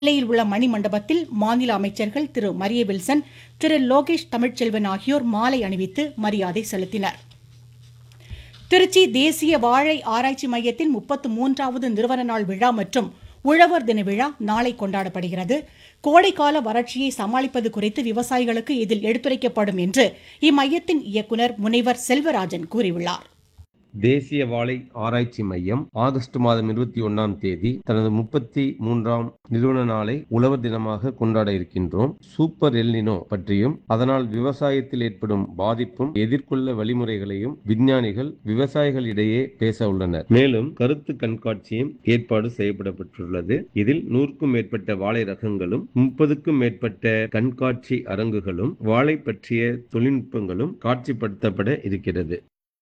நெல்லையில் உள்ள மணிமண்டபத்தில் மாநில அமைச்சர்கள் திரு மரிய வில்சன் திரு லோகேஷ் தமிழ்ச்செல்வன் ஆகியோர் மாலை அணிவித்து மரியாதை செலுத்தினர் திருச்சி தேசிய வாழை ஆராய்ச்சி மையத்தின் முப்பத்து மூன்றாவது நிறுவன நாள் விழா மற்றும் உழவர் தின விழா நாளை கொண்டாடப்படுகிறது கோடைக்கால வறட்சியை சமாளிப்பது குறித்து விவசாயிகளுக்கு இதில் எடுத்துரைக்கப்படும் என்று இம்மையத்தின் இயக்குநர் முனைவர் செல்வராஜன் கூறியுள்ளார் தேசிய வாழை ஆராய்ச்சி மையம் ஆகஸ்ட் மாதம் இருபத்தி ஒன்னாம் தேதி தனது முப்பத்தி மூன்றாம் நிறுவன நாளை உழவர் தினமாக கொண்டாட இருக்கின்றோம் சூப்பர் எல்னினோ பற்றியும் அதனால் விவசாயத்தில் ஏற்படும் பாதிப்பும் எதிர்கொள்ள வழிமுறைகளையும் விஞ்ஞானிகள் விவசாயிகளிடையே பேச உள்ளனர் மேலும் கருத்து கண்காட்சியும் ஏற்பாடு செய்யப்படப்பட்டுள்ளது இதில் நூறுக்கும் மேற்பட்ட வாழை ரகங்களும் முப்பதுக்கும் மேற்பட்ட கண்காட்சி அரங்குகளும் வாழை பற்றிய தொழில்நுட்பங்களும் காட்சிப்படுத்தப்பட இருக்கிறது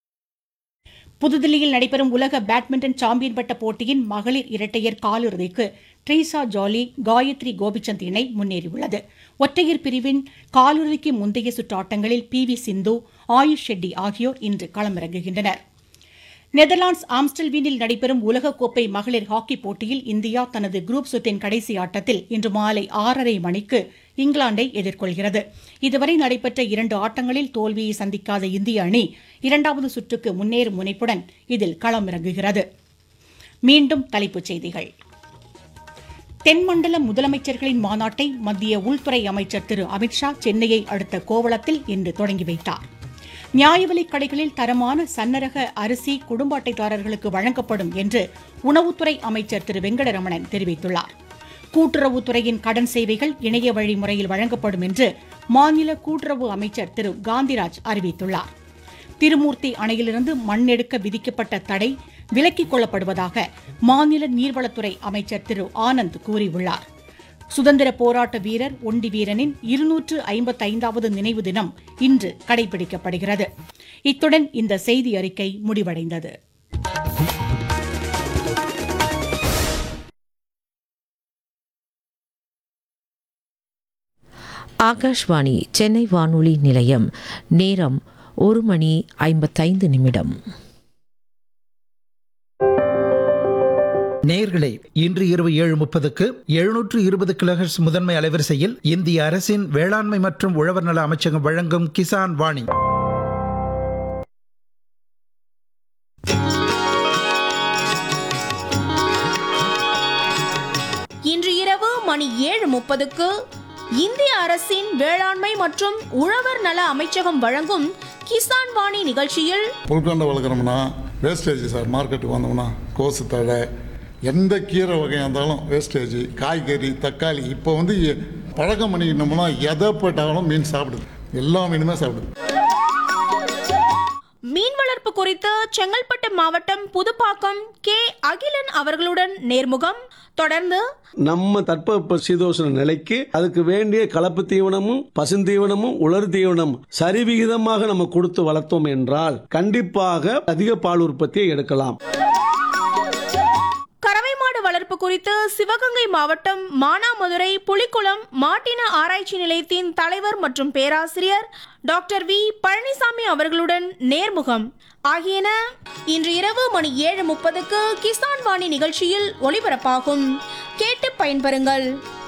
புதுதில்லியில் நடைபெறும் உலக பேட்மிண்டன் சாம்பியன் பட்ட போட்டியின் மகளிர் இரட்டையர் காலிறுதிக்கு ட்ரீசா ஜாலி காயத்ரி கோபிச்சந்த் இணை முன்னேறியுள்ளது ஒற்றையர் பிரிவின் காலிறுதிக்கு முந்தைய சுற்று ஆட்டங்களில் பி வி சிந்து ஆயுஷ் ஷெட்டி ஆகியோர் இன்று களமிறங்குகின்றனர் நெதர்லாந்து ஆம்ஸ்டல்வீனில் நடைபெறும் உலகக்கோப்பை மகளிர் ஹாக்கி போட்டியில் இந்தியா தனது குரூப் சுற்றின் கடைசி ஆட்டத்தில் இன்று மாலை ஆறரை மணிக்கு இங்கிலாந்தை எதிர்கொள்கிறது இதுவரை நடைபெற்ற இரண்டு ஆட்டங்களில் தோல்வியை சந்திக்காத இந்திய அணி இரண்டாவது சுற்றுக்கு முன்னேறும் முனைப்புடன் இதில் களமிறங்குகிறது மீண்டும் தலைப்புச் செய்திகள் தென்மண்டல முதலமைச்சர்களின் மாநாட்டை மத்திய உள்துறை அமைச்சர் திரு அமித்ஷா சென்னையை அடுத்த கோவளத்தில் இன்று தொடங்கி வைத்தார் நியாய விலைக் கடைகளில் தரமான சன்னரக அரிசி குடும்ப அட்டைதாரர்களுக்கு வழங்கப்படும் என்று உணவுத்துறை அமைச்சர் திரு வெங்கடரமணன் தெரிவித்துள்ளார் கூட்டுறவுத்துறையின் கடன் சேவைகள் இணைய வழி முறையில் வழங்கப்படும் என்று மாநில கூட்டுறவு அமைச்சர் திரு காந்திராஜ் அறிவித்துள்ளார் திருமூர்த்தி அணையிலிருந்து மண் எடுக்க விதிக்கப்பட்ட தடை விலக்கிக் கொள்ளப்படுவதாக மாநில நீர்வளத்துறை அமைச்சர் திரு ஆனந்த் கூறியுள்ளார் சுதந்திர போராட்ட வீரர் ஒண்டி வீரனின் இருநூற்று ஐம்பத்தைந்தாவது நினைவு தினம் இன்று கடைபிடிக்கப்படுகிறது இத்துடன் இந்த செய்தி அறிக்கை முடிவடைந்தது ஆகாஷ்வாணி சென்னை வானொலி நிலையம் நேரம் ஒரு மணி ஐம்பத்தைந்து நிமிடம் நேயர்களே இன்று இரவு ஏழு முப்பதுக்கு எழுநூற்று இருபது கிலோஹெர்ட்ஸ் முதன்மை அலைவரிசையில் இந்திய அரசின் வேளாண்மை மற்றும் உழவர் நல அமைச்சகம் வழங்கும் கிசான் வாணி இன்று இரவு மணி ஏழு முப்பதுக்கு இந்திய அரசின் வேளாண்மை மற்றும் உழவர் நல அமைச்சகம் வழங்கும் கிசான் வாணி நிகழ்ச்சியில் புல்கண்டை வளர்க்குறோம்னா வேஸ்டேஜ் சார் மார்க்கெட்டுக்கு வந்தோம்னா கோசு தழை எந்த கீரை வகையாக இருந்தாலும் வேஸ்டேஜ் காய்கறி தக்காளி இப்போ வந்து எ- பழக்கம் பண்ணிக்கிட்டோம்னா எதை போட்டாலும் மீன் சாப்பிடுது எல்லா மீனுமே சாப்பிடுது மீன் வளர்ப்பு குறித்து செங்கல்பட்டு மாவட்டம் புதுப்பாக்கம் கே அகிலன் அவர்களுடன் நேர்முகம் தொடர்ந்து நம்ம தட்பவெப்ப சீதோஷண நிலைக்கு அதுக்கு வேண்டிய கலப்பு தீவனமும் பசுந்தீவனமும் உலர் தீவனம் சரிவிகிதமாக நம்ம கொடுத்து வளர்த்தோம் என்றால் கண்டிப்பாக அதிக பால் உற்பத்தியை எடுக்கலாம் கறவை மாடு வளர்ப்பு குறித்து சிவகங்கை மாவட்டம் மானாமதுரை புலிக்குளம் மாட்டின ஆராய்ச்சி நிலையத்தின் தலைவர் மற்றும் பேராசிரியர் டாக்டர் வி பழனிசாமி அவர்களுடன் நேர்முகம் ஆகியன இன்று இரவு மணி ஏழு முப்பதுக்கு கிசான் வாணி நிகழ்ச்சியில் ஒளிபரப்பாகும் கேட்டு பயன்பெறுங்கள்